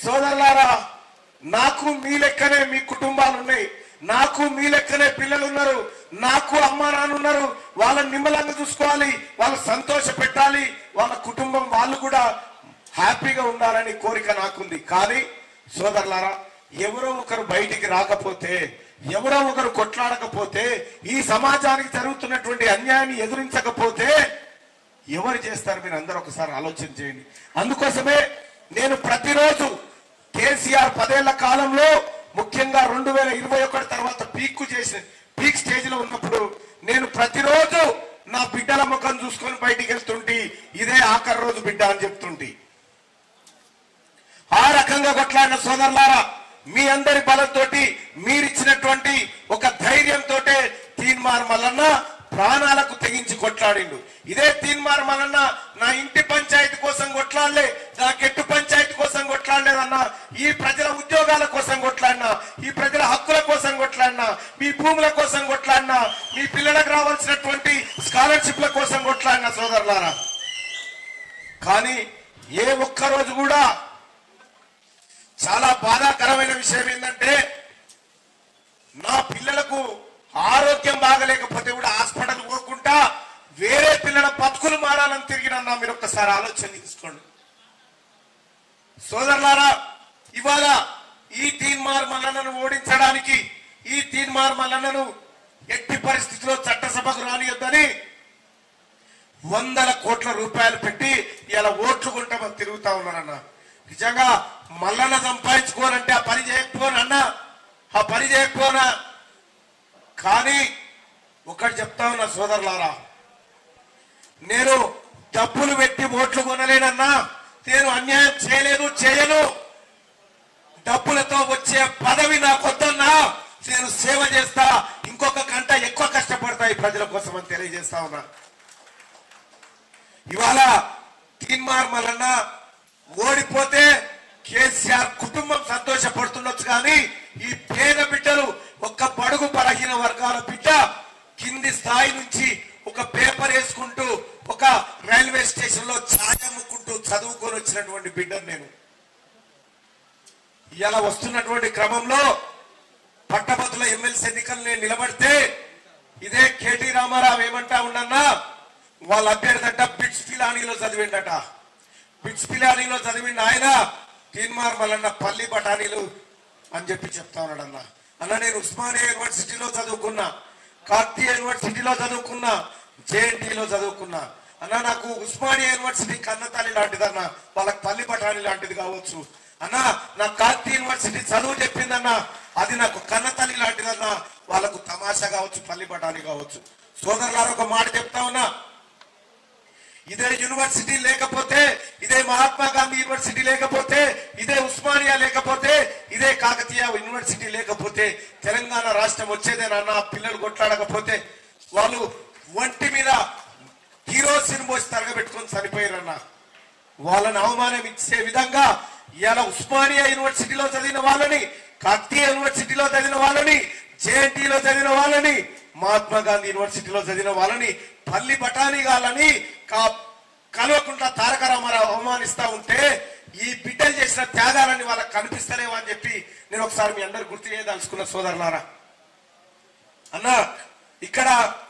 సోదరులారా నాకు మీ లెక్కనే మీ కుటుంబాలు ఉన్నాయి నాకు మీ లెక్కనే పిల్లలు ఉన్నారు నాకు అమ్మా నాన్న ఉన్నారు వాళ్ళని నిమ్మలంగా చూసుకోవాలి వాళ్ళ సంతోష పెట్టాలి వాళ్ళ కుటుంబం వాళ్ళు కూడా హ్యాపీగా ఉండాలని కోరిక నాకుంది కానీ సోదరులారా ఎవరో ఒకరు బయటికి రాకపోతే ఎవరో ఒకరు కొట్లాడకపోతే ఈ సమాజానికి జరుగుతున్నటువంటి అన్యాయాన్ని ఎదురించకపోతే ఎవరు చేస్తారు మీరు అందరూ ఒకసారి ఆలోచన చేయండి అందుకోసమే నేను ప్రతిరోజు కేసీఆర్ పదేళ్ల కాలంలో ముఖ్యంగా రెండు వేల ఇరవై ఒకటి తర్వాత పీక్ చేసిన పీక్ స్టేజ్ లో ఉన్నప్పుడు నేను ప్రతిరోజు నా బిడ్డల ముఖం చూసుకొని బయటికి వెళ్తుంటి ఇదే ఆఖరి రోజు బిడ్డ అని చెప్తుంటి ఆ రకంగా కొట్లాడిన సోదరులారా మీ అందరి బలంతో మీరిచ్చినటువంటి ఒక ధైర్యంతో తీన్మార్ మల్లన్న ప్రాణాలకు తెగించి కొట్లాడిండు ఇదే తీన్మార్ మల్లన్న నా ఇంటి పంచాయతీ కోసం కొట్లాడలే నా కెట్టు పంచాయతీ కోసం కొట్లాడలేదన్నా ఈ ప్రజల ఉద్యోగాల కోసం కొట్లాడినా ఈ ప్రజల హక్కుల కోసం కొట్లాడినా మీ భూముల కోసం కొట్లాడినా మీ పిల్లలకు రావాల్సినటువంటి స్కాలర్షిప్ల కోసం కొట్లాడినా సోదరులారా కానీ ఏ ఒక్క రోజు కూడా చాలా బాధాకరమైన విషయం ఏంటంటే నా పిల్లలకు ఆరోగ్యం బాగలేకపోతే కూడా హాస్పిటల్ పోకుండా వేరే పిల్లల బతుకులు మారాలని తిరిగినన్నా మీరు ఒక్కసారి ఆలోచన తీసుకోండి సోదరులారా ఇవాళ ఈ తీన్మార్ మల్లన్నను ఓడించడానికి ఈ తీన్మార్ మల్లన్నను ఎట్టి పరిస్థితిలో చట్టసభకు రానియొద్దని వందల కోట్ల రూపాయలు పెట్టి ఇలా ఓట్లు కొంటామని తిరుగుతా ఉన్నారన్న నిజంగా మల్లన్న సంపాదించుకోనంటే ఆ పని చేయకపోనన్నా ఆ పని చేయకపోనా కానీ ఒకటి చెప్తా ఉన్నా సోదరులారా నేను డబ్బులు పెట్టి ఓట్లు కొనలేనన్నా నేను అన్యాయం చేయలేను చేయను డబ్బులతో వచ్చే పదవి నాకు వద్దన్నా నేను సేవ చేస్తా ఇంకొక గంట ఎక్కువ కష్టపడతా ఈ ప్రజల కోసం అని తెలియజేస్తా ఉన్నా ఇవాళ తీన్మార్ మల్లన్న ఓడిపోతే కేసీఆర్ కుటుంబం సంతోషపడుతుండొచ్చు కానీ ఈ పేద బిడ్డలు ఒక్క బడుగు బలహీన వర్గాల బిడ్డ కింది స్థాయి నుంచి ఒక పేపర్ వేసుకుంటూ ఒక రైల్వే స్టేషన్ లో ఛాయ అమ్ముకుంటూ చదువుకొని వచ్చినటువంటి బిడ్డను నేను ఇలా వస్తున్నటువంటి క్రమంలో పట్టభద్రుల ఎమ్మెల్సీ ఎన్నికలు నేను నిలబడితే ఇదే కేటీ రామారావు ఏమంటా ఉండన్నా వాళ్ళ అభ్యర్థి అంట బిట్స్ పిలానీలో చదివిండట బిట్స్ పిలానీలో చదివిండు ఆయన తీన్మార్ మల్లన్న పల్లి బఠానీలు అని చెప్పి చెప్తా ఉన్నాడు అన్న అన్న నేను ఉస్మానియా యూనివర్సిటీలో చదువుకున్నా కార్తీయ యూనివర్సిటీలో చదువుకున్నా జేఎన్టీలో చదువుకున్నా అన్న నాకు ఉస్మానియా యూనివర్సిటీ కన్నతల్లి లాంటిదన్న వాళ్ళకి పల్లి బఠానీ లాంటిది కావచ్చు అన్న నా కార్తీయ యూనివర్సిటీ చదువు చెప్పిందన్న అది నాకు కన్నతల్లి లాంటిదన్న వాళ్ళకు తమాషా కావచ్చు పల్లి బఠానీ కావచ్చు సోదరులారు ఒక మాట చెప్తా ఉన్నా ఇదే యూనివర్సిటీ లేకపోతే ఇదే మహాత్మా గాంధీ యూనివర్సిటీ లేకపోతే ఇదే ఉస్మానియా లేకపోతే ఇదే కాకతీయ యూనివర్సిటీ లేకపోతే తెలంగాణ రాష్ట్రం వచ్చేదేనన్న పిల్లలు కొట్లాడకపోతే వాళ్ళు ఒంటి మీద కిరోసిన్ పోసి తరగబెట్టుకొని చనిపోయారన్న వాళ్ళని అవమానం ఇచ్చే విధంగా ఇలా ఉస్మానియా యూనివర్సిటీలో చదివిన వాళ్ళని కాకతీయ యూనివర్సిటీలో చదివిన వాళ్ళని జేఎన్టీలో చదివిన వాళ్ళని మహాత్మా గాంధీ యూనివర్సిటీలో చదివిన వాళ్ళని పల్లి బఠానీగాలని కా- కలవకుండా తారక రామారావు అవమానిస్తా ఉంటే ఈ బిడ్డలు చేసిన త్యాగాలని వాళ్ళకి కనిపిస్తలేవా అని చెప్పి నేను ఒకసారి మీ అందరు గుర్తు చేయదలుచుకున్న సోదరులారా అన్న ఇక్కడ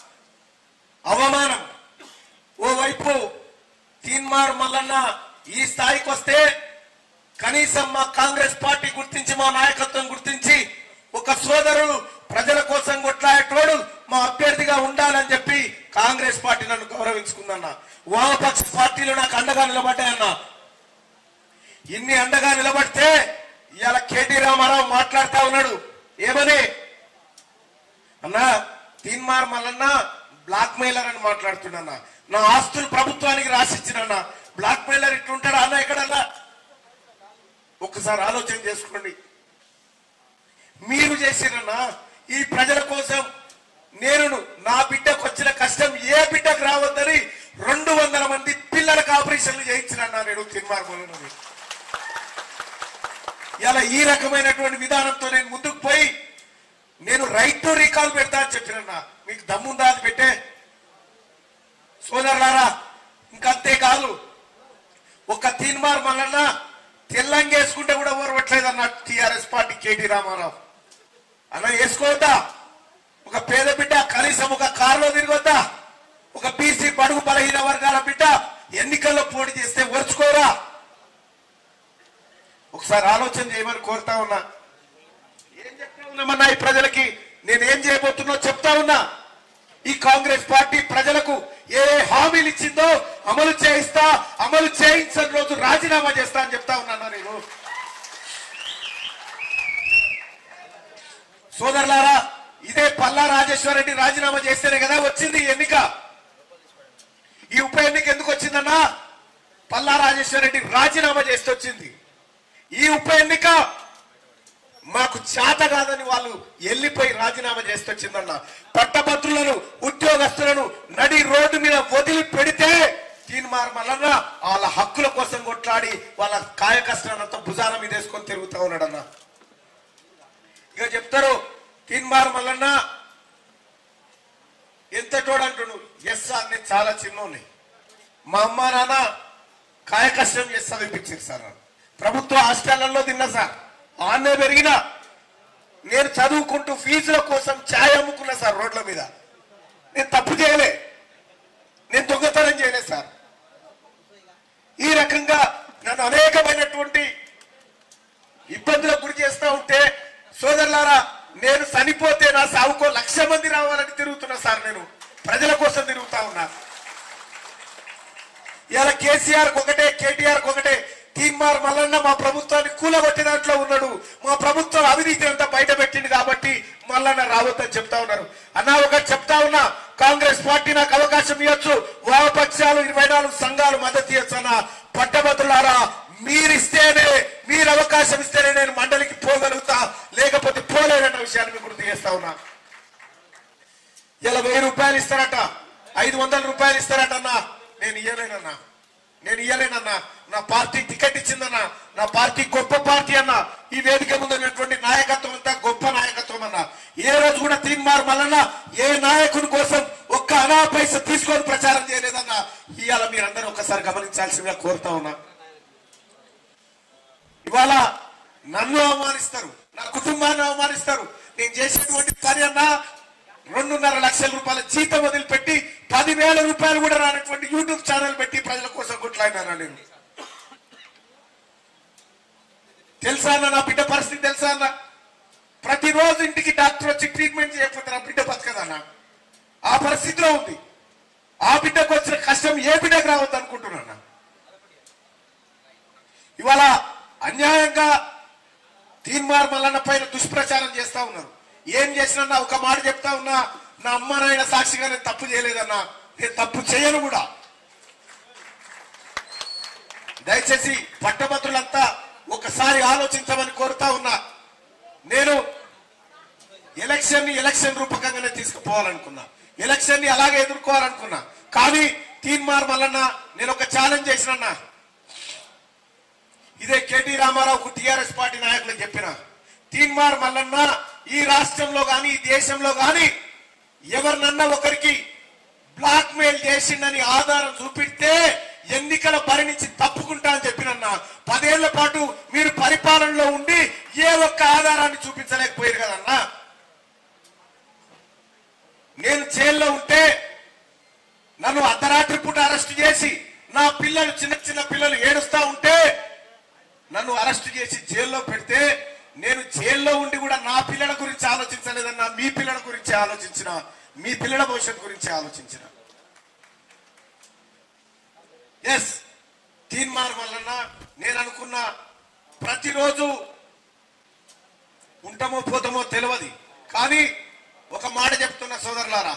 అవమానం ఓవైపు తీన్మార్ మల్లన్న ఈ స్థాయికి వస్తే కనీసం మా కాంగ్రెస్ పార్టీ గుర్తించి మా నాయకత్వం గుర్తించి ఒక సోదరుడు ప్రజల కోసం కొట్లాడేటోడు మా అభ్యర్థిగా ఉండాలని చెప్పి కాంగ్రెస్ పార్టీ నన్ను గౌరవించుకుందన్న వామపక్ష పార్టీలు నాకు అండగా నిలబడ్డాయన్న ఇన్ని అండగా నిలబడితే ఇవాళ కేటీ రామారావు మాట్లాడుతా ఉన్నాడు ఏమని అన్నా తీన్మార్ మల్లన్న బ్లాక్ మెయిలర్ అని మాట్లాడుతున్నా నా ఆస్తులు ప్రభుత్వానికి రాసిచ్చినన్నా బ్లాక్ మెయిలర్ ఇట్లుంటాడా అన్న ఎక్కడన్నా ఒక్కసారి ఆలోచన చేసుకోండి మీరు చేసిరన్నా ఈ ప్రజల కోసం నేను నా బిడ్డకు వచ్చిన కష్టం ఏ బిడ్డకు రావద్దని రెండు వందల మంది పిల్లలకు ఆపరేషన్లు చేయించినన్నా నేను తీన్మార్ మల్లన్నని ఇలా ఈ రకమైనటువంటి విధానంతో నేను ముందుకు పోయి నేను రైట్ టు రీకాల్ పెడతా అని చెప్పినన్నా మీకు దమ్ముందా అది పెట్టే సోదరులారా ఇంకంతే కాదు ఒక తీన్మార్ మల్లన్న తెల్లంగేసుకుంటే కూడా ఎవరు ఇవ్వట్లేదన్న టిఆర్ఎస్ పార్టీ కేటీ రామారావు అన్న వేసుకోవద్దా ఒక పేద బిడ్డ కనీసం ఒక కారులో తిరగొద్దా ఒక బీసీ బడుగు బలహీన వర్గాల బిడ్డ ఎన్నికల్లో పోటీ చేస్తే ఓర్చుకోరా ఒకసారి ఆలోచన చేయమని కోరుతా ఉన్నా ఏం చెప్తా ఉన్నామన్నా ఈ ప్రజలకి నేను ఏం చేయబోతున్నా చెప్తా ఉన్నా ఈ కాంగ్రెస్ పార్టీ ప్రజలకు ఏ ఏ హామీలు ఇచ్చిందో అమలు చేయిస్తా అమలు చేయించని రోజు రాజీనామా చేస్తా అని చెప్తా ఉన్నాను నేను సోదరులారా ఇదే పల్లా రాజేశ్వర రెడ్డి రాజీనామా చేస్తేనే కదా వచ్చింది ఈ ఎన్నిక ఈ ఉప ఎన్నిక ఎందుకు వచ్చిందన్నా పల్లా రాజేశ్వర రెడ్డి రాజీనామా చేస్తే వచ్చింది ఈ ఉప ఎన్నిక మాకు చేత కాదని వాళ్ళు వెళ్ళిపోయి రాజీనామా చేస్తే వచ్చిందన్న పట్టభద్రులను ఉద్యోగస్తులను నడి రోడ్డు మీద వదిలి పెడితే తీన్మార్ మల్లన్న వాళ్ళ హక్కుల కోసం కొట్లాడి వాళ్ళ కాయ కష్టాలంతా భుజాన మీద వేసుకొని తిరుగుతా ఉన్నాడన్న ఇక చెప్తారు తీన్మార్ మల్లన్న ఎంత అంటున్నాడు ఎస్ సార్ నేను చాలా చిన్నోని మా అమ్మ నాన్న కాయ కష్టం చేసి చదివిపించారు సార్ నన్ను. ప్రభుత్వ హాస్టళ్లలో తిన్నా సార్ ఆన్నే పెరిగిన నేను చదువుకుంటూ ఫీజుల కోసం ఛాయ్ అమ్ముకున్నా సార్ రోడ్ల మీద నేను తప్పు చేయలే నేను దొంగతనం చేయలేదు సార్ ఈ రకంగా నన్ను అనేకమైనటువంటి ఇబ్బందులకు గురి చేస్తా ఉంటే సోదరులారా నేను చనిపోతే నా సావుకో లక్ష మంది రావాలని తిరుగుతున్నా సార్ నేను ప్రజల కోసం తిరుగుతా ఉన్నా ఇలా కేసీఆర్ ఒకటే కేటీఆర్ ఒకటే తీన్మార్ మల్లన్న మా ప్రభుత్వాన్ని కూలగొట్టే దాంట్లో ఉన్నాడు మా ప్రభుత్వం అవినీతి అంతా బయట పెట్టింది కాబట్టి మల్లన్న రావద్దని చెప్తా ఉన్నారు అన్నా ఒకటి చెప్తా ఉన్నా కాంగ్రెస్ పార్టీ నాకు అవకాశం ఇవ్వచ్చు వామపక్షాలు ఇరవై నాలుగు సంఘాలు మద్దతు ఇవ్వచ్చు అన్న పట్టభద్రులారా మీరిస్తేనే మీరు అవకాశం ఇస్తేనే నేను మండలికి పోగలుగుతా లేకపోతే పోలేదన్న విషయాన్ని మీకు గుర్తు చేస్తా ఉన్నా ఇలా వెయ్యి రూపాయలు ఇస్తారట ఐదు వందల రూపాయలు ఇస్తారట అన్నా నేను ఇయ్యలేనన్నా నేను ఇయ్యలేనన్నా నా పార్టీ టికెట్ ఇచ్చిందన్నా నా పార్టీ గొప్ప పార్టీ అన్న ఈ వేదిక ముందు ఉన్నటువంటి నాయకత్వం అంతా గొప్ప నాయకత్వం అన్న ఏ రోజు కూడా తీన్మార్ మల్లన్న ఏ నాయకుని కోసం ఒక్క అనా పైస తీసుకొని ప్రచారం చేయలేదన్నా ఇవాళ మీరందరూ ఒక్కసారి గమనించాల్సిందిగా కోరుతా ఉన్నా ఇవాళ నన్ను అవమానిస్తారు నా కుటుంబాన్ని అవమానిస్తారు నేను చేసేటువంటి పని అన్నా రెండున్నర లక్షల రూపాయల జీతం వదిలిపెట్టి పదివేల రూపాయలు కూడా రానటువంటి యూట్యూబ్ ఛానల్ పెట్టి ప్రజల కోసం కొట్లాడినా నేను తెలుసా అన్న నా బిడ్డ పరిస్థితి తెలుసా అన్న ప్రతిరోజు ఇంటికి డాక్టర్ వచ్చి ట్రీట్మెంట్ చేయకపోతే నా బిడ్డ బతకదన్న ఆ పరిస్థితిలో ఉంది ఆ బిడ్డకు వచ్చిన కష్టం ఏ బిడ్డకు రావద్దు అనుకుంటున్నా ఇవాళ అన్యాయంగా తీన్మార్ మల్లన్న పైన దుష్ప్రచారం చేస్తా ఉన్నారు ఏం చేసినా ఒక మాట చెప్తా ఉన్నా నా అమ్మ నాయన సాక్షిగా నేను తప్పు చేయలేదన్నా నేను తప్పు చేయను కూడా దయచేసి పట్టభద్రులంతా ఒకసారి ఆలోచించమని కోరుతా ఉన్నా నేను ఎలక్షన్ ని ఎలక్షన్ రూపకంగానే తీసుకుపోవాలనుకున్నా ఎలక్షన్ ని అలాగే ఎదుర్కోవాలనుకున్నా కానీ తీన్మార్ మల్లన్న నేను ఒక ఛాలెంజ్ చేసినన్నా ఇదే కేటీ రామారావుకు టిఆర్ఎస్ పార్టీ నాయకులకు చెప్పిన తీన్మార్ మల్లన్న ఈ రాష్ట్రంలో గాని ఈ దేశంలో గాని ఎవరినన్నా ఒకరికి బ్లాక్ మెయిల్ చేసిండని ఆధారం చూపిస్తే ఎన్నికల బరి నుంచి తప్పుకుంటా అని చెప్పినన్నా పదేళ్ల పాటు మీరు పరిపాలనలో ఉండి ఏ ఒక్క ఆధారాన్ని చూపించలేకపోయారు కదన్నా నేను జైల్లో ఉంటే నన్ను అర్ధరాత్రి పూట అరెస్ట్ చేసి నా పిల్లలు చిన్న చిన్న పిల్లలు ఏడుస్తా ఉంటే నన్ను అరెస్ట్ చేసి జైల్లో పెడితే నేను జైల్లో ఉండి కూడా నా పిల్లల గురించి ఆలోచించలేదన్నా మీ పిల్లల గురించి ఆలోచించిన మీ పిల్లల భవిష్యత్తు గురించి ఆలోచించిన ఎస్ తీన్మార్ వలన నేను అనుకున్న ప్రతిరోజు ఉంటామో పోతామో తెలియదు కానీ ఒక మాట చెప్తున్న సోదరులారా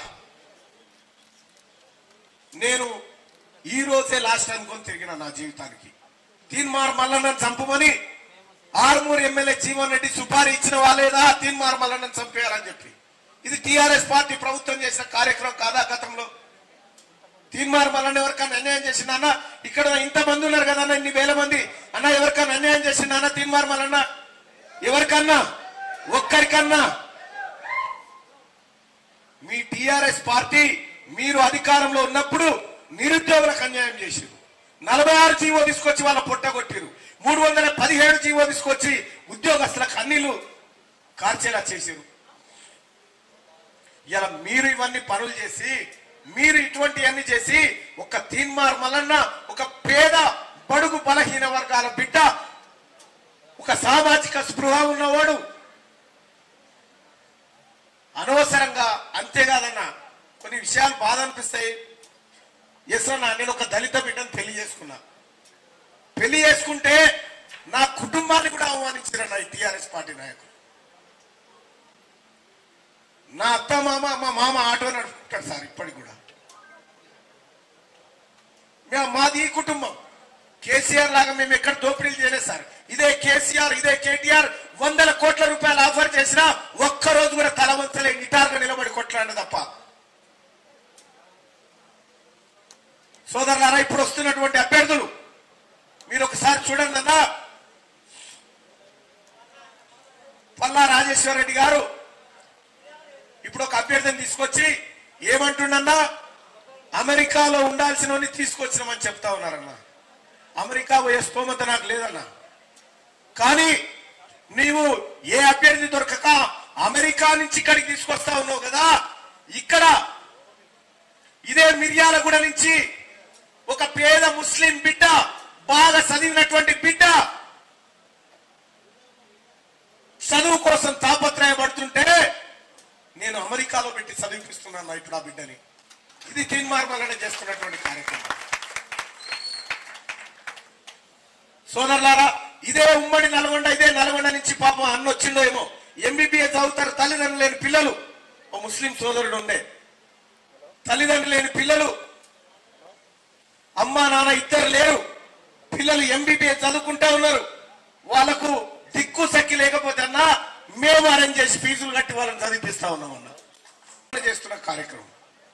నేను ఈ రోజే లాస్ట్ అనుకొని తిరిగిన నా జీవితానికి తీన్మార్ మల్లన్నను చంపమని ఆర్మూర్ ఎమ్మెల్యే జీవన్ రెడ్డి సుపారీ ఇచ్చిన వాళ్ళేదా తీన్మార్ మల్లన్నను చంపేయాలని చెప్పి ఇది టిఆర్ఎస్ పార్టీ ప్రభుత్వం చేసిన కార్యక్రమం కాదా గతంలో తీన్మార్ మల్లన్న ఎవరికైనా అన్యాయం చేసిందా అన్న ఇక్కడ ఇంత మంది ఉన్నారు కదా అన్న ఇన్ని వేల మంది అన్న ఎవరికైనా అన్యాయం చేసిందా అన్న తీన్మార్ మల్లన్న ఎవరికన్నా ఒక్కరికన్నా మీ టిఆర్ఎస్ పార్టీ మీరు అధికారంలో ఉన్నప్పుడు నిరుద్యోగులకు అన్యాయం చేసిరు నలభై ఆరు జీవో తీసుకొచ్చి వాళ్ళ పొట్టగొట్టిరు మూడు వందల పదిహేడు జీవో తీసుకొచ్చి ఉద్యోగస్తులకు అన్నిలు కార్చేలా చేశారు ఇలా మీరు ఇవన్నీ పనులు చేసి మీరు ఇటువంటివన్నీ చేసి ఒక తీన్మార్ మలన్న ఒక పేద బడుగు బలహీన వర్గాల బిడ్డ ఒక సామాజిక స్పృహ ఉన్నవాడు అనవసరంగా అంతేకాదన్న కొన్ని విషయాలు బాధ అనిపిస్తాయి ఎస్ అన్న నేను ఒక దళిత బిడ్డను పెళ్లి చేసుకున్నా పెళ్లి చేసుకుంటే నా కుటుంబాన్ని కూడా అవమానించారన్న ఈ టిఆర్ఎస్ పార్టీ నాయకులు నా అత్త మామ మా మామ ఆటో నడుపుకుంటాడు సార్ ఇప్పటికి కూడా మేము మాది ఈ కుటుంబం కేసీఆర్ లాగా మేము ఎక్కడ దోపిడీలు చేయలేదు సార్ ఇదే కేసీఆర్ ఇదే కేటీఆర్ వందల కోట్ల రూపాయలు ఆఫర్ చేసినా ఒక్క రోజు కూడా తలవంతలే నిటారుగా నిలబడి కొట్లాడిన తప్ప సోదరులారా ఇప్పుడు వస్తున్నటువంటి అభ్యర్థులు మీరు ఒకసారి చూడండి అన్నా పల్లా రాజేశ్వర రెడ్డి గారు ఇప్పుడు ఒక అభ్యర్థిని తీసుకొచ్చి ఏమంటుండన్నా అమెరికాలో ఉండాల్సిన తీసుకొచ్చినామని చెప్తా ఉన్నారన్న అమెరికా పోయే స్తోమత నాకు లేదన్నా కానీ నీవు ఏ అభ్యర్థి దొరకక అమెరికా నుంచి ఇక్కడికి తీసుకొస్తా ఉన్నావు కదా ఇక్కడ ఇదే మిర్యాలగూడ నుంచి ఒక పేద ముస్లిం బిడ్డ బాగా చదివినటువంటి బిడ్డ చదువు కోసం తాపత్రయపడుతుంటే నేను అమెరికాలో పెట్టి చదివిపిస్తున్నాను ఇప్పుడు ఆ బిడ్డని ఇది తీన్మార్మలనే చేస్తున్నటువంటి కార్యక్రమం సోదరులారా ఇదే ఉమ్మడి నల్గొండ ఇదే నల్గొండ నుంచి పాపం అన్న వచ్చిందో ఏమో ఎంబీబీఎస్ చదువుతారు తల్లిదండ్రులు లేని పిల్లలు ఓ ముస్లిం సోదరుడు ఉండే తల్లిదండ్రులు లేని పిల్లలు అమ్మా నాన్న ఇద్దరు లేరు పిల్లలు ఎంబీబీఎస్ చదువుకుంటా ఉన్నారు వాళ్ళకు దిక్కు సక్కి లేకపోతే అన్నా మేము అరేంజ్ చేసి ఫీజులు కట్టి వాళ్ళని చదివిపిస్తా ఉన్నాం అన్న చేస్తున్న కార్యక్రమం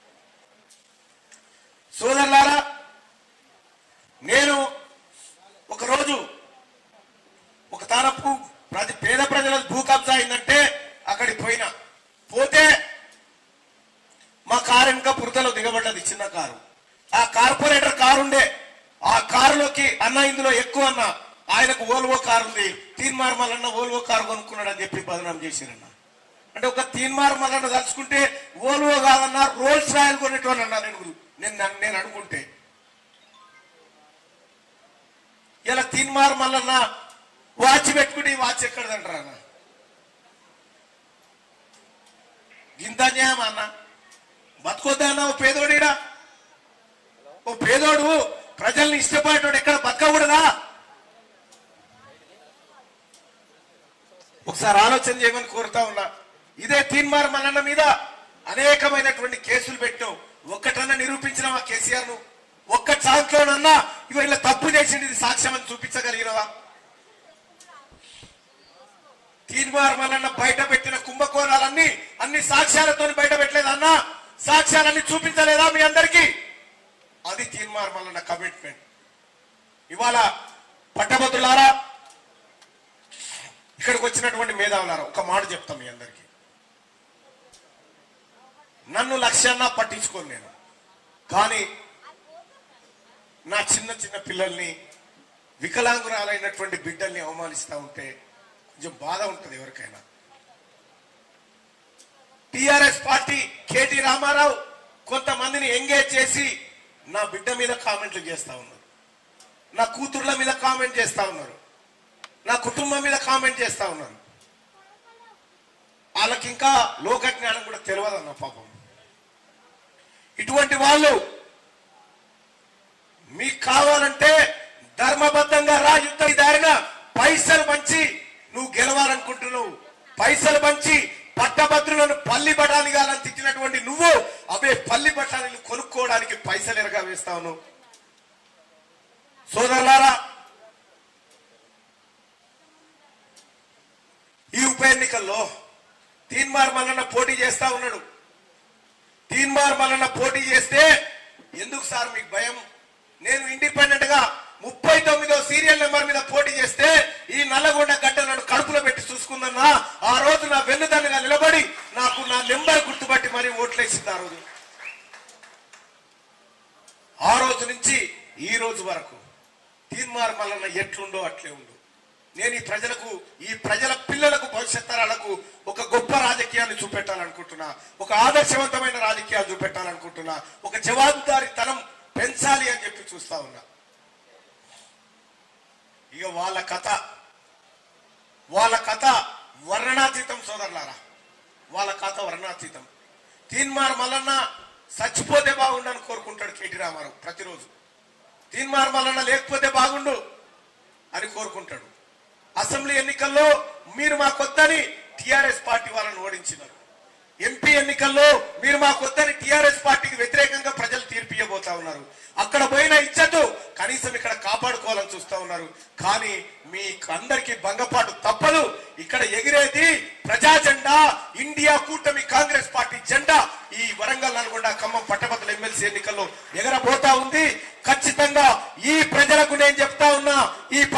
సోదరులారా నేను ఒకరోజు ఒక తానపు ప్రతి పేద ప్రజల భూ కబ్జా అయిందంటే అక్కడికి పోయినా పోతే మా కారు ఇంకా బురదలో దిగబడ్డది చిన్న కారు ఆ కార్పొరేటర్ కారు ఉండే ఆ కారులోకి అన్న ఇందులో ఎక్కువ అన్న ఆయనకు ఓల్వో కారు ఉంది తీన్మార్ మల్లన్న ఓల్వో కారు కొనుక్కున్నాడు అని చెప్పి బదనాం చేశారన్న అంటే ఒక తీన్మార్ మల్లన్న తలుచుకుంటే ఓల్వో కాదన్నా రోల్స్ రాయల్ కొనేటోని అన్నా నేను నేను నేను అనుకుంటే ఇలా తీన్మార్ మల్లన్న వాచ్ పెట్టుకుని ఈ వాచ్ ఎక్కడదంటారా అన్న గింత న్యాయం అన్న బతుకొద్దా అన్న ఓ పేదోడిడా ఓ పేదోడు ప్రజల్ని ఇష్టపడేటోడు ఎక్కడ బతకకూడదా ఒకసారి ఆలోచన చేయమని కోరుతా ఉన్నా ఇదే తీన్మార్ మల్లన్న మీద అనేకమైనటువంటి కేసులు పెట్టావు ఒక్కటన్నా నిరూపించిన మా కేసీఆర్ ను ఒక్క చాట్లోనన్నా ఇవ ఇలా తప్పు చేసింది ఇది సాక్ష్యం అని చూపించగలిగినవా తీన్మార్ మల్లన్న బయట పెట్టిన కుంభకోణాలన్నీ అన్ని సాక్ష్యాలతో బయట పెట్టలేదు అన్న సాక్ష్యాలన్నీ చూపించలేదా మీ అందరికీ అది తీన్మార్ మల్లన్న కమిట్మెంట్ ఇవాళ పట్టభద్రులారా ఇక్కడికి వచ్చినటువంటి మేధావులారా ఒక మాట చెప్తాం మీ అందరికీ నన్ను లక్ష్యాన్న పట్టించుకోను నేను కానీ నా చిన్న చిన్న పిల్లల్ని వికలాంగురాలైనటువంటి బిడ్డల్ని అవమానిస్తా ఉంటే కొంచెం బాధ ఉంటుంది ఎవరికైనా టిఆర్ఎస్ పార్టీ కేటీ రామారావు కొంతమందిని ఎంగేజ్ చేసి నా బిడ్డ మీద కామెంట్లు చేస్తా ఉన్నారు నా కూతుర్ల మీద కామెంట్ చేస్తా ఉన్నారు నా కుటుంబం మీద కామెంట్ చేస్తా ఉన్నారు వాళ్ళకి ఇంకా లోక జ్ఞానం కూడా తెలియదన్న పాపం ఇటువంటి వాళ్ళు మీకు కావాలంటే ధర్మబద్ధంగా రా యుద్ధ దారిన పైసలు పంచి నువ్వు గెలవాలనుకుంటున్నావు పైసలు పంచి పట్టభద్రులను పల్లి బఠానీగాలని తిట్టినటువంటి నువ్వు అవే పల్లి బఠానీలు కొనుక్కోవడానికి పైసలు ఎరగా వేస్తావు నువ్వు సోదరులారా ఈ ఉప ఎన్నికల్లో తీన్మార్ మల్లన్న పోటీ చేస్తా ఉన్నాడు తీన్మార్ మల్లన్న పోటీ చేస్తే ఎందుకు సార్ మీకు భయం నేను ఇండిపెండెంట్ గా ముప్పై తొమ్మిదో సీరియల్ నెంబర్ మీద పోటీ చేస్తే ఈ నల్లగొండ గడ్డ నన్ను కడుపులో పెట్టి చూసుకుందన్నా ఆ రోజు నా వెన్నుదన్నుగా నిలబడి నాకు నా నెంబర్ గుర్తుపట్టి మరీ ఓట్లేసింది ఆ రోజు ఆ రోజు నుంచి ఈ రోజు వరకు తీన్మార్ మల్లన్న ఎట్లుండో అట్లా అందుబాటులో ఉండు నేను ఈ ప్రజలకు ఈ ప్రజల పిల్లలకు భవిష్యత్ తరాలకు ఒక గొప్ప రాజకీయాన్ని చూపెట్టాలనుకుంటున్నా ఒక ఆదర్శవంతమైన రాజకీయాలు చూపెట్టాలనుకుంటున్నా ఒక జవాబుదారీతనం పెంచాలి అని చెప్పి చూస్తా ఉన్నా ఇక వాళ్ళ కథ వాళ్ళ కథ వర్ణనాతీతం సోదరులారా వాళ్ళ కథ వర్ణనాతీతం తీన్మార్ మల్లన్న చచ్చిపోతే బాగుండని కోరుకుంటాడు కేటీ రామారావు ప్రతిరోజు తీన్మార్ మల్లన్న లేకపోతే బాగుండు అని కోరుకుంటాడు అసెంబ్లీ ఎన్నికల్లో మీరు మా కొద్దని టిఆర్ఎస్ పార్టీ వాళ్ళని ఓడించినారు ఎంపీ ఎన్నికల్లో మీరు మా కొద్దని టిఆర్ఎస్ పార్టీకి వ్యతిరేకంగా ప్రజలు తీర్పు ఇవ్వబోతా ఉన్నారు అక్కడ పోయిన ఇచ్చటు కనీసం ఇక్కడ కాపాడుకోవాలని చూస్తా ఉన్నారు కానీ మీ అందరికీ భంగపాటు తప్పదు ఇక్కడ ఎగిరేది ప్రజా జెండా ఇండియా కూటమి కాంగ్రెస్ పార్టీ జెండా ఈ వరంగల్ నల్గొండ ఖమ్మం పట్టభద్రుల ఎమ్మెల్సీ ఎన్నికల్లో ఎగరబోతా ఉంది ఖచ్చితంగా ఈ ప్రజలకు నేను చెప్తా ఉన్నా ఈ